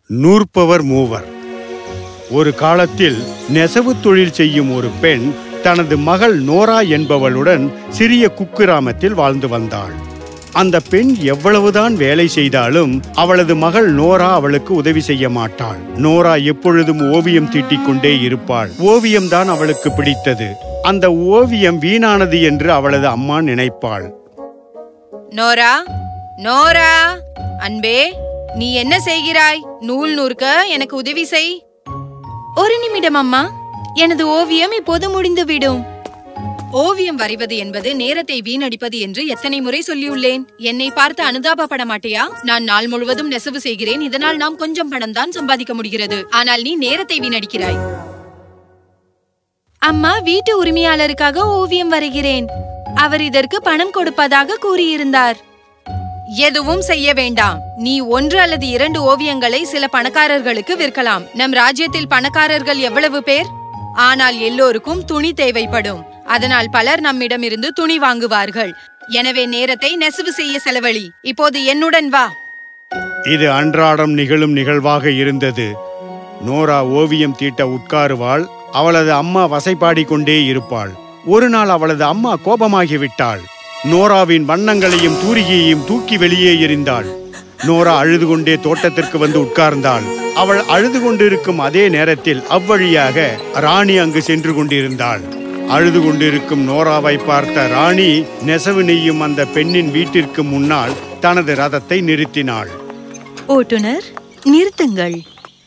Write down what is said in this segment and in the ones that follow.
நூற்பவர் மூவர் ஒரு காலத்தில் நெசவு தொழில் செய்யும் ஒரு பெண் தனது மகள் நோரா என்பவளுடன் சிறிய குக்கிராமத்தில் வாழ்ந்து வந்தாள் அந்த பெண் எவ்வளவுதான் வேலை செய்தாலும் அவளது மகள் நோரா அவளுக்கு உதவி செய்ய மாட்டாள் நோரா எப்பொழுதும் ஓவியம் தீட்டிக் கொண்டே இருப்பாள் ஓவியம்தான் அவளுக்கு பிடித்தது அந்த ஓவியம் வீணானது என்று அவளது அம்மா நினைப்பாள் நோரா நோரா அன்பே நீ என்ன செய்கிறாய் நூல் நூற்க எனக்கு உதவி செய் ஒரு நிமிடம் அம்மா எனது ஓவியம் இப்போது முடிந்துவிடும் ஓவியம் வரைவது என்பது நேரத்தை வீணடிப்பது என்று எத்தனை முறை சொல்லியுள்ளேன் என்னை பார்த்து அனுதாபப்பட மாட்டியா நான் நாள் முழுவதும் நெசவு செய்கிறேன் இதனால் நாம் கொஞ்சம் பணம் தான் சம்பாதிக்க முடிகிறது ஆனால் நீ நேரத்தை வீணடிக்கிறாய் அம்மா வீட்டு உரிமையாளருக்காக ஓவியம் வரைகிறேன் அவர் இதற்கு பணம் கொடுப்பதாக கூறியிருந்தார் எதுவும் செய்ய வேண்டாம் நீ ஒன்று அல்லது இரண்டு ஓவியங்களை சில பணக்காரர்களுக்கு விற்கலாம் நம் ராஜ்யத்தில் பணக்காரர்கள் எவ்வளவு பேர் ஆனால் எல்லோருக்கும் துணி தேவைப்படும் அதனால் பலர் நம்மிடமிருந்து துணி வாங்குவார்கள் எனவே நேரத்தை நெசவு செய்ய செலவழி இப்போது என்னுடன் வா இது அன்றாடம் நிகழும் நிகழ்வாக இருந்தது நோரா ஓவியம் தீட்ட உட்காருவாள் அவளது அம்மா வசைபாடிக் கொண்டே இருப்பாள் ஒரு நாள் அவளது அம்மா கோபமாகிவிட்டாள் நோராவின் வண்ணங்களையும் தூரிகையையும் தூக்கி வெளியே எறிந்தாள் நோரா அழுது கொண்டே தோட்டத்திற்கு வந்து உட்கார்ந்தாள் அவள் அழுது கொண்டிருக்கும் அதே நேரத்தில் அவ்வழியாக ராணி அங்கு சென்று கொண்டிருந்தாள் அழுது கொண்டிருக்கும் நோராவை பார்த்த ராணி நெசவு நெய்யும் அந்த பெண்ணின் வீட்டிற்கு முன்னால் தனது ரதத்தை நிறுத்தினாள் ஓட்டுநர் நிறுத்துங்கள்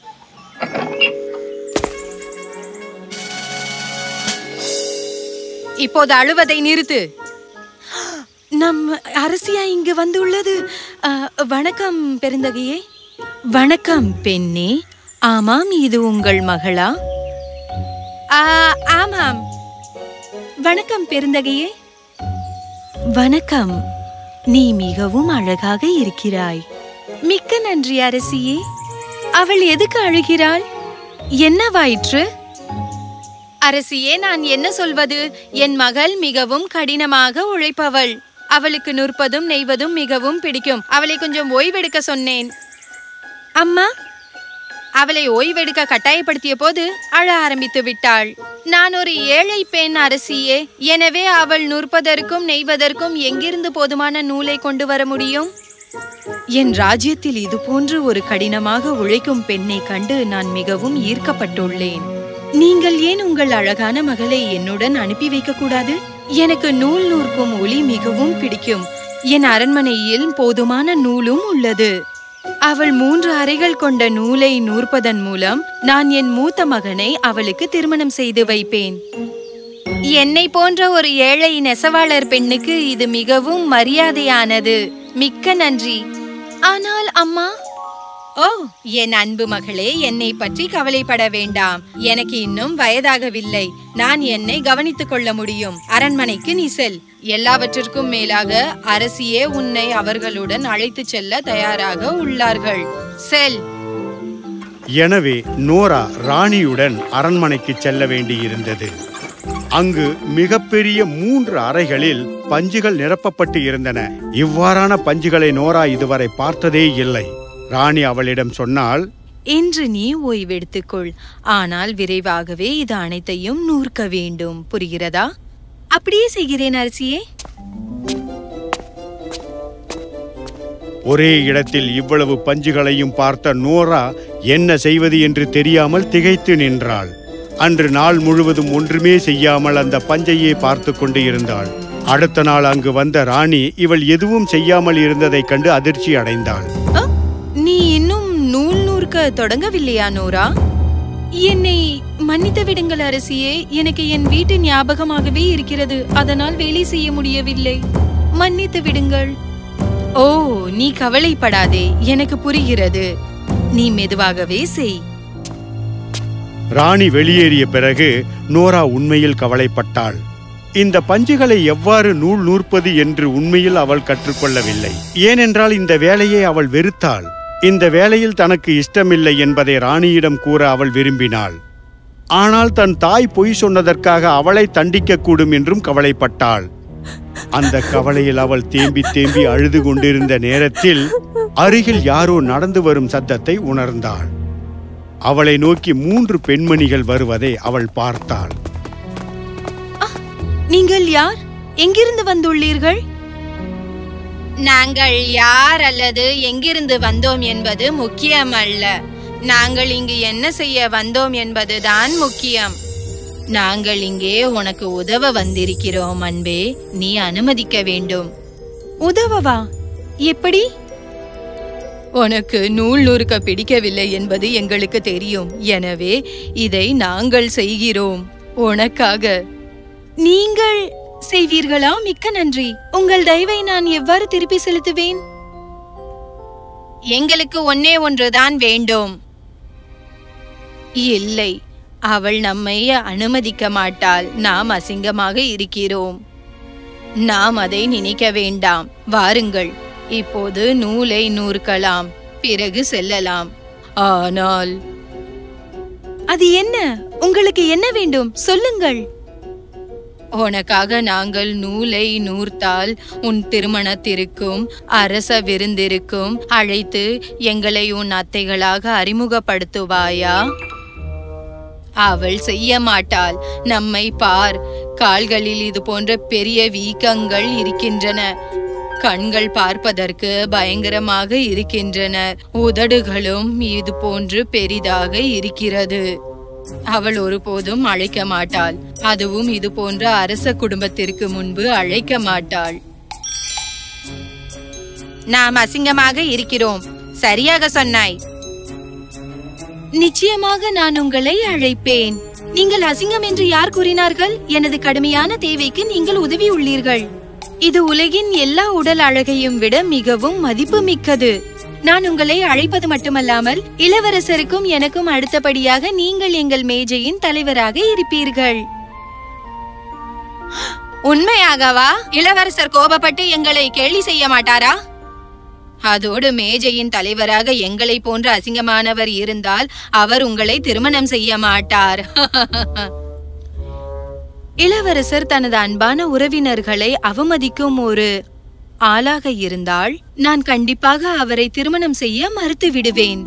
இப்போது அழுவதை நிறுத்து நம் அரசியா இங்கு வந்துள்ளது அ, வணக்கம் பெருந்தகையே வணக்கம் பெண்ணே ஆமாம் இது உங்கள் மகளா ஆ, ஆமாம் வணக்கம் பெருந்தகையே வணக்கம் நீ மிகவும் அழகாக இருக்கிறாய் மிக்க நன்றி அரசியே அவள் எதுக்கு அழுகிறாள் என்னவாயிற்று அரசியே நான் என்ன சொல்வது என் மகள் மிகவும் கடினமாக உழைப்பவள் அவளுக்கு நுற்பதும் நெய்வதும் மிகவும் பிடிக்கும் அவளை கொஞ்சம் ஓய்வெடுக்க சொன்னேன் அம்மா அவளை ஓய்வெடுக்க கட்டாயப்படுத்திய போது அழ ஆரம்பித்து விட்டாள் நான் ஒரு ஏழை பெண் அரசியே எனவே அவள் நுற்பதற்கும் நெய்வதற்கும் எங்கிருந்து போதுமான நூலை கொண்டு வர முடியும் என் ராஜ்யத்தில் இது போன்று ஒரு கடினமாக உழைக்கும் பெண்ணை கண்டு நான் மிகவும் ஈர்க்கப்பட்டுள்ளேன் நீங்கள் ஏன் உங்கள் அழகான மகளை என்னுடன் அனுப்பி வைக்க கூடாது எனக்கு நூல் நூற்கும் ஒளி மிகவும் பிடிக்கும் என் அரண்மனையில் போதுமான நூலும் உள்ளது அவள் மூன்று அறைகள் கொண்ட நூலை நூற்பதன் மூலம் நான் என் மூத்த மகனை அவளுக்கு திருமணம் செய்து வைப்பேன் என்னை போன்ற ஒரு ஏழை நெசவாளர் பெண்ணுக்கு இது மிகவும் மரியாதையானது மிக்க நன்றி ஆனால் அம்மா ஓ என் அன்பு மகளே என்னை பற்றி கவலைப்பட வேண்டாம் எனக்கு இன்னும் வயதாகவில்லை நான் என்னை கவனித்துக் கொள்ள முடியும் அரண்மனைக்கு நீ செல் எல்லாவற்றிற்கும் மேலாக அரசியே உன்னை அவர்களுடன் அழைத்துச் செல்ல தயாராக உள்ளார்கள் செல் எனவே நோரா ராணியுடன் அரண்மனைக்கு செல்ல வேண்டியிருந்தது அங்கு மிகப்பெரிய மூன்று அறைகளில் பஞ்சுகள் நிரப்பப்பட்டு இருந்தன இவ்வாறான பஞ்சுகளை நோரா இதுவரை பார்த்ததே இல்லை ராணி அவளிடம் சொன்னால் இன்று நீ ஓய்வெடுத்துக்கொள் ஆனால் விரைவாகவே இது அனைத்தையும் நூற்க வேண்டும் புரிகிறதா அப்படியே செய்கிறேன் அரசியே ஒரே இடத்தில் இவ்வளவு பஞ்சுகளையும் பார்த்த நோரா என்ன செய்வது என்று தெரியாமல் திகைத்து நின்றாள் அன்று நாள் முழுவதும் ஒன்றுமே செய்யாமல் அந்த பஞ்சையே பார்த்து கொண்டு இருந்தாள் அடுத்த நாள் அங்கு வந்த ராணி இவள் எதுவும் செய்யாமல் இருந்ததைக் கண்டு அதிர்ச்சி அடைந்தாள் அ, நீ இன்னும் நூல் நூற்க தொடங்கவில்லையா நூரா என்னை மன்னித்து விடுங்கள் அரசியே எனக்கு என் வீட்டு ஞாபகமாகவே இருக்கிறது அதனால் வேலை செய்ய முடியவில்லை மன்னித்து விடுங்கள் ஓ நீ கவலைப்படாதே எனக்கு புரிகிறது நீ மெதுவாகவே செய் ராணி வெளியேறிய பிறகு நோரா உண்மையில் கவலைப்பட்டாள் இந்த பஞ்சுகளை எவ்வாறு நூல் நூற்பது என்று உண்மையில் அவள் கற்றுக்கொள்ளவில்லை ஏனென்றால் இந்த வேலையை அவள் வெறுத்தாள் இந்த வேலையில் தனக்கு இஷ்டமில்லை என்பதை ராணியிடம் கூற அவள் விரும்பினாள் ஆனால் தன் தாய் பொய் சொன்னதற்காக அவளை தண்டிக்கக்கூடும் என்றும் கவலைப்பட்டாள் அந்த கவலையில் அவள் தேம்பி தேம்பி அழுது கொண்டிருந்த நேரத்தில் அருகில் யாரோ நடந்து வரும் சத்தத்தை உணர்ந்தாள் அவளை நோக்கி மூன்று பெண்மணிகள் வருவதை அவள் பார்த்தாள் நீங்கள் யார் எங்கிருந்து வந்துள்ளீர்கள் நாங்கள் யார் அல்லது எங்கிருந்து வந்தோம் என்பது முக்கியமல்ல நாங்கள் இங்கு என்ன செய்ய வந்தோம் என்பதுதான் முக்கியம் நாங்கள் இங்கே உனக்கு உதவ வந்திருக்கிறோம் அன்பே நீ அனுமதிக்க வேண்டும் உதவவா எப்படி உனக்கு நூல் நூறுக்க பிடிக்கவில்லை என்பது எங்களுக்கு தெரியும் எனவே இதை நாங்கள் செய்கிறோம் உனக்காக நீங்கள் செய்வீர்களா மிக்க நன்றி உங்கள் தயவை நான் எவ்வாறு திருப்பி செலுத்துவேன் எங்களுக்கு ஒன்னே ஒன்றுதான் வேண்டும் இல்லை அவள் நம்மை அனுமதிக்க மாட்டாள் நாம் அசிங்கமாக இருக்கிறோம் நாம் அதை நினைக்க வேண்டாம் வாருங்கள் இப்போது நூலை நூற்கலாம் பிறகு செல்லலாம் ஆனால் அது என்ன உங்களுக்கு என்ன வேண்டும் சொல்லுங்கள் உனக்காக நாங்கள் நூலை நூர்த்தால் உன் திருமணத்திற்கும் அரச விருந்திற்கும் அழைத்து எங்களை உன் அத்தைகளாக அறிமுகப்படுத்துவாயா அவள் செய்ய மாட்டாள் நம்மை பார் கால்களில் இது போன்ற பெரிய வீக்கங்கள் இருக்கின்றன கண்கள் பார்ப்பதற்கு பயங்கரமாக இருக்கின்றன உதடுகளும் இது போன்று பெரிதாக இருக்கிறது அவள் ஒருபோதும் அழைக்க மாட்டாள் அதுவும் இது போன்ற அரச குடும்பத்திற்கு முன்பு அழைக்க மாட்டாள் நாம் அசிங்கமாக இருக்கிறோம் சரியாக சொன்னாய் நிச்சயமாக நான் உங்களை அழைப்பேன் நீங்கள் அசிங்கம் என்று யார் கூறினார்கள் எனது கடுமையான தேவைக்கு நீங்கள் உதவி உள்ளீர்கள் இது உலகின் எல்லா உடல் அழகையும் விட மிகவும் மதிப்புமிக்கது நான் உங்களை அழைப்பது மட்டுமல்லாமல் இளவரசருக்கும் எனக்கும் அடுத்தபடியாக நீங்கள் எங்கள் மேஜையின் தலைவராக இருப்பீர்கள் உண்மையாகவா இளவரசர் கோபப்பட்டு எங்களை கேலி செய்ய மாட்டாரா அதோடு மேஜையின் தலைவராக எங்களை போன்ற அசிங்கமானவர் இருந்தால் அவர் உங்களை திருமணம் செய்ய மாட்டார் இளவரசர் தனது அன்பான உறவினர்களை அவமதிக்கும் ஒரு ஆளாக இருந்தால் நான் கண்டிப்பாக அவரை திருமணம் செய்ய மறுத்து விடுவேன்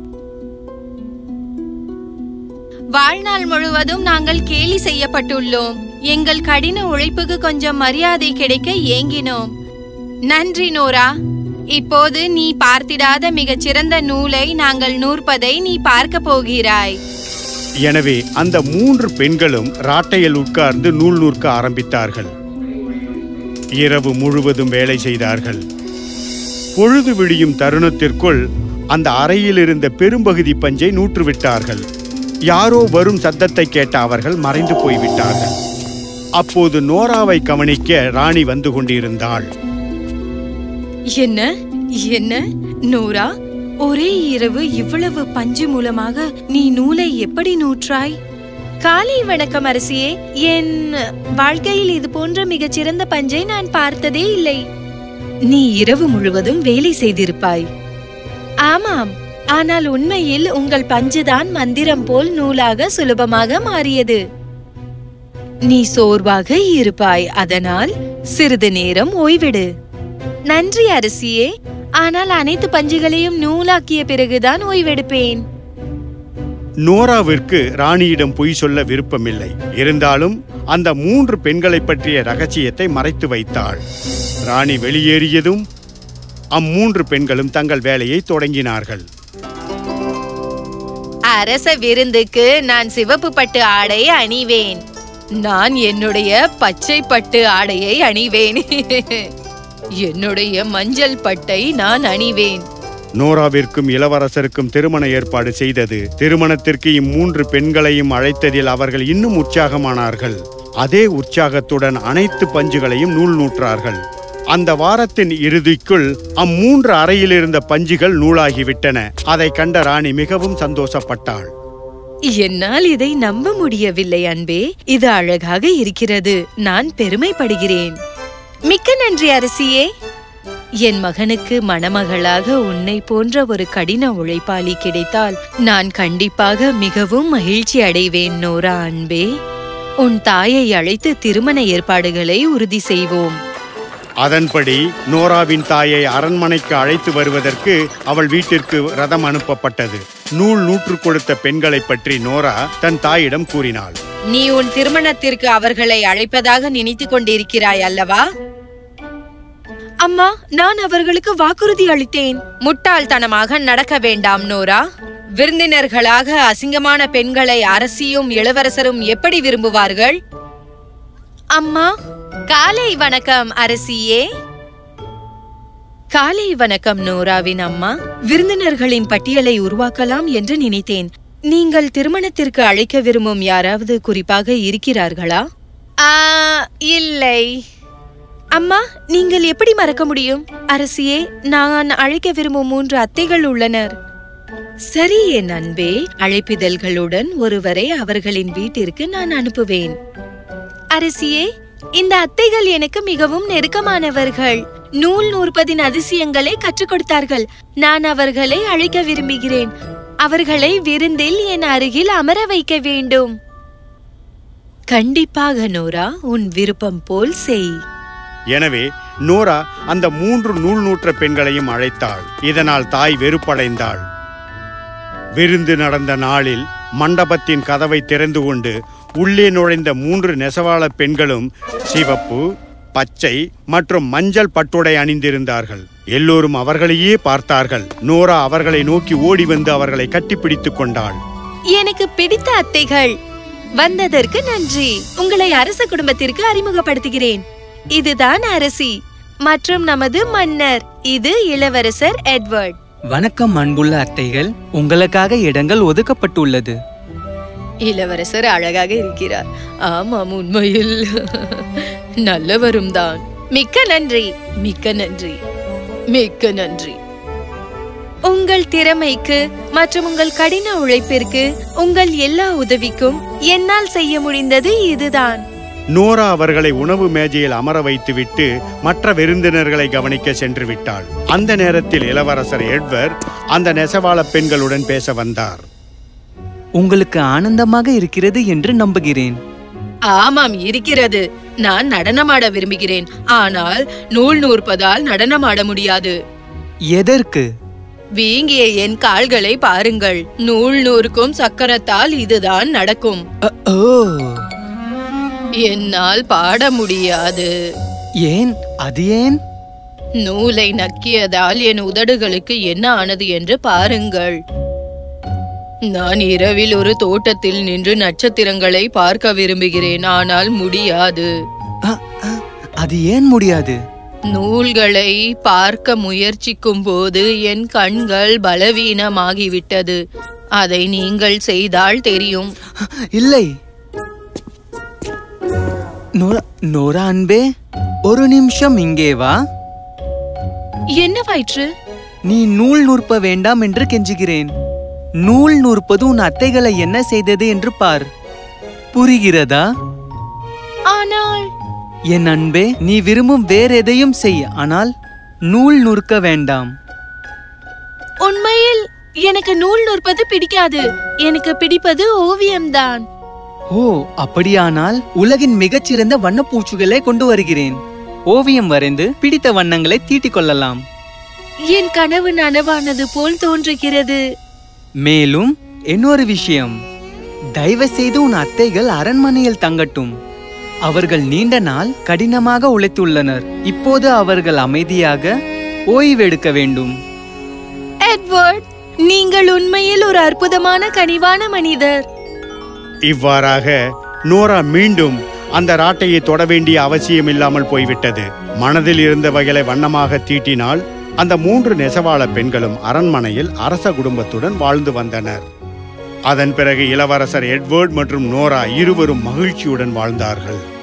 வாழ்நாள் முழுவதும் நாங்கள் கேலி செய்யப்பட்டுள்ளோம் எங்கள் கடின உழைப்புக்கு கொஞ்சம் மரியாதை கிடைக்க ஏங்கினோம் நன்றி நோரா இப்போது நீ பார்த்திடாத மிகச் சிறந்த நூலை நாங்கள் நூற்பதை நீ பார்க்க போகிறாய் எனவே அந்த மூன்று பெண்களும் ராட்டையில் உட்கார்ந்து நூல் நூற்க ஆரம்பித்தார்கள் இரவு முழுவதும் வேலை செய்தார்கள் பொழுது விடியும் தருணத்திற்குள் அந்த அறையில் இருந்த பெரும்பகுதி பஞ்சை நூற்றுவிட்டார்கள் யாரோ வரும் சத்தத்தை கேட்ட அவர்கள் மறைந்து போய்விட்டார்கள் அப்போது நோராவை கவனிக்க ராணி வந்து கொண்டிருந்தாள் என்ன என்ன நூரா ஒரே இரவு இவ்வளவு பஞ்சு மூலமாக நீ நூலை எப்படி நூற்றாய் காலை வணக்கம் அரசியே என் வாழ்க்கையில் இது போன்ற மிகச்சிறந்த பஞ்சை நான் பார்த்ததே இல்லை நீ இரவு முழுவதும் வேலை செய்திருப்பாய் ஆமாம் ஆனால் உண்மையில் உங்கள் பஞ்சுதான் மந்திரம் போல் நூலாக சுலபமாக மாறியது நீ சோர்வாக இருப்பாய் அதனால் சிறிது நேரம் ஓய்விடு நன்றி அரசியே ஆனால் அனைத்து பஞ்சுகளையும் நூலாக்கிய பிறகுதான் ஓய்வெடுப்பேன் நோராவிற்கு ராணியிடம் பொய் சொல்ல விருப்பமில்லை இருந்தாலும் அந்த மூன்று பெண்களைப் பற்றிய ரகசியத்தை மறைத்து வைத்தாள் ராணி வெளியேறியதும் அம்மூன்று பெண்களும் தங்கள் வேலையை தொடங்கினார்கள் அரச விருந்துக்கு நான் சிவப்பு பட்டு ஆடை அணிவேன் நான் என்னுடைய பச்சை பட்டு ஆடையை அணிவேன் என்னுடைய மஞ்சள் பட்டை நான் அணிவேன் நோராவிற்கும் இளவரசருக்கும் திருமண ஏற்பாடு செய்தது திருமணத்திற்கு இம்மூன்று பெண்களையும் அழைத்ததில் அவர்கள் இன்னும் உற்சாகமானார்கள் அதே உற்சாகத்துடன் அனைத்து பஞ்சுகளையும் நூல் நூற்றார்கள் அந்த வாரத்தின் இறுதிக்குள் அம்மூன்று அறையில் இருந்த பஞ்சுகள் நூலாகிவிட்டன அதை கண்ட ராணி மிகவும் சந்தோஷப்பட்டாள் என்னால் இதை நம்ப முடியவில்லை அன்பே இது அழகாக இருக்கிறது நான் பெருமைப்படுகிறேன் மிக்க நன்றி அரசியே என் மகனுக்கு மணமகளாக உன்னை போன்ற ஒரு கடின உழைப்பாளி கிடைத்தால் நான் கண்டிப்பாக மிகவும் மகிழ்ச்சி அடைவேன் நோரா அன்பே உன் தாயை அழைத்து திருமண ஏற்பாடுகளை உறுதி செய்வோம் அதன்படி நோராவின் தாயை அரண்மனைக்கு அழைத்து வருவதற்கு அவள் வீட்டிற்கு ரதம் அனுப்பப்பட்டது நூல் நூற்று கொடுத்த பெண்களைப் பற்றி நோரா தன் தாயிடம் கூறினாள் நீ உன் திருமணத்திற்கு அவர்களை அழைப்பதாக நினைத்துக் கொண்டிருக்கிறாய் அல்லவா அம்மா நான் அவர்களுக்கு வாக்குறுதி அளித்தேன் முட்டாள்தனமாக நடக்க வேண்டாம் நோரா விருந்தினர்களாக அசிங்கமான பெண்களை அரசியும் இளவரசரும் எப்படி விரும்புவார்கள் அம்மா காலை வணக்கம் அரசியே காலை வணக்கம் நோராவின் அம்மா விருந்தினர்களின் பட்டியலை உருவாக்கலாம் என்று நினைத்தேன் நீங்கள் திருமணத்திற்கு அழைக்க விரும்பும் யாராவது குறிப்பாக இருக்கிறார்களா ஆ, இல்லை அம்மா நீங்கள் எப்படி மறக்க முடியும் அரசியே நான் அழைக்க விரும்பும் மூன்று அத்தைகள் உள்ளனர் சரி என் அன்பே அழைப்பிதழ்களுடன் ஒருவரை அவர்களின் வீட்டிற்கு நான் அனுப்புவேன் அரசியே இந்த அத்தைகள் எனக்கு மிகவும் நெருக்கமானவர்கள் நூல் நூற்பதின் அதிசயங்களை கற்றுக் கொடுத்தார்கள் நான் அவர்களை அழைக்க விரும்புகிறேன் அவர்களை விருந்தில் என் அருகில் அமர வைக்க வேண்டும் கண்டிப்பாக நோரா உன் விருப்பம் போல் செய் எனவே நோரா அந்த மூன்று நூல் நூற்ற பெண்களையும் அழைத்தாள் இதனால் தாய் வெறுப்படைந்தாள் விருந்து நடந்த நாளில் மண்டபத்தின் கதவை திறந்து கொண்டு உள்ளே நுழைந்த மூன்று நெசவாள பெண்களும் சிவப்பு பச்சை மற்றும் மஞ்சள் பட்டுடை அணிந்திருந்தார்கள் எல்லோரும் அவர்களையே பார்த்தார்கள் நோரா அவர்களை நோக்கி ஓடி வந்து அவர்களை கட்டிப்பிடித்துக் கொண்டாள் எனக்கு பிடித்த அத்தைகள் வந்ததற்கு நன்றி உங்களை அரச குடும்பத்திற்கு அறிமுகப்படுத்துகிறேன் இதுதான் அரசி மற்றும் நமது மன்னர் இது இளவரசர் எட்வர்ட் வணக்கம் அன்புள்ள அத்தைகள் உங்களுக்காக இடங்கள் ஒதுக்கப்பட்டுள்ளது இளவரசர் அழகாக இருக்கிறார் ஆமாம் உண்மையில் நல்லவரும் தான் மிக்க நன்றி மிக்க நன்றி மிக்க நன்றி உங்கள் திறமைக்கு மற்றும் உங்கள் கடின உழைப்பிற்கு உங்கள் எல்லா உதவிக்கும் என்னால் செய்ய முடிந்தது இதுதான் நோரா அவர்களை உணவு மேஜையில் அமர வைத்துவிட்டு மற்ற விருந்தினர்களை கவனிக்க சென்று விட்டாள் அந்த நேரத்தில் இளவரசர் எட்வர்ட் அந்த நெசவாள பெண்களுடன் பேச வந்தார் உங்களுக்கு ஆனந்தமாக இருக்கிறது என்று நம்புகிறேன் ஆமாம் இருக்கிறது நான் நடனமாட விரும்புகிறேன் ஆனால் நூல் நூற்பதால் நடனமாட முடியாது எதற்கு வீங்கிய என் கால்களை பாருங்கள் நூல் நூறுக்கும் சக்கரத்தால் இதுதான் நடக்கும் அ, ஓ என்னால் பாட முடியாது ஏன் அது ஏன் நூலை நக்கியதால் என் உதடுகளுக்கு என்ன ஆனது என்று பாருங்கள் நான் இரவில் ஒரு தோட்டத்தில் நின்று நட்சத்திரங்களை பார்க்க விரும்புகிறேன் ஆனால் முடியாது அ, அ, அது ஏன் முடியாது நூல்களை பார்க்க முயற்சிக்கும் போது என் கண்கள் பலவீனமாகிவிட்டது அதை நீங்கள் செய்தால் தெரியும் இல்லை நோரா நோரா அன்பே ஒரு நிமிஷம் இங்கே வா என்னவாயிற்று நீ நூல் நூற்ப வேண்டாம் என்று கெஞ்சுகிறேன் நூல் நூற்பது உன் அத்தைகளை என்ன செய்தது என்று பார் புரிகிறதா ஆனால் என் அன்பே நீ விரும்பும் வேற எதையும் செய் ஆனால் நூல் நூற்க வேண்டாம் உண்மையில் எனக்கு நூல் நூற்பது பிடிக்காது எனக்கு பிடிப்பது ஓவியம்தான் ஓ அப்படியானால் உலகின் மிகச்சிறந்த வண்ணப்பூச்சுகளை கொண்டு வருகிறேன் ஓவியம் வரைந்து பிடித்த வண்ணங்களை தீட்டிக் கொள்ளலாம் என் கனவு நனவானது போல் தோன்றுகிறது மேலும் இன்னொரு விஷயம் தயவு செய்து உன் அத்தைகள் அரண்மனையில் தங்கட்டும் அவர்கள் நீண்ட நாள் கடினமாக உழைத்துள்ளனர் இப்போது அவர்கள் அமைதியாக ஓய்வெடுக்க வேண்டும் எட்வர்ட் நீங்கள் உண்மையில் ஒரு அற்புதமான கனிவான மனிதர் இவ்வாறாக நோரா மீண்டும் அந்த ராட்டையை தொட வேண்டிய அவசியம் இல்லாமல் போய்விட்டது மனதில் இருந்தவைகளை வண்ணமாக தீட்டினால் அந்த மூன்று நெசவாள பெண்களும் அரண்மனையில் அரச குடும்பத்துடன் வாழ்ந்து வந்தனர் அதன் பிறகு இளவரசர் எட்வர்ட் மற்றும் நோரா இருவரும் மகிழ்ச்சியுடன் வாழ்ந்தார்கள்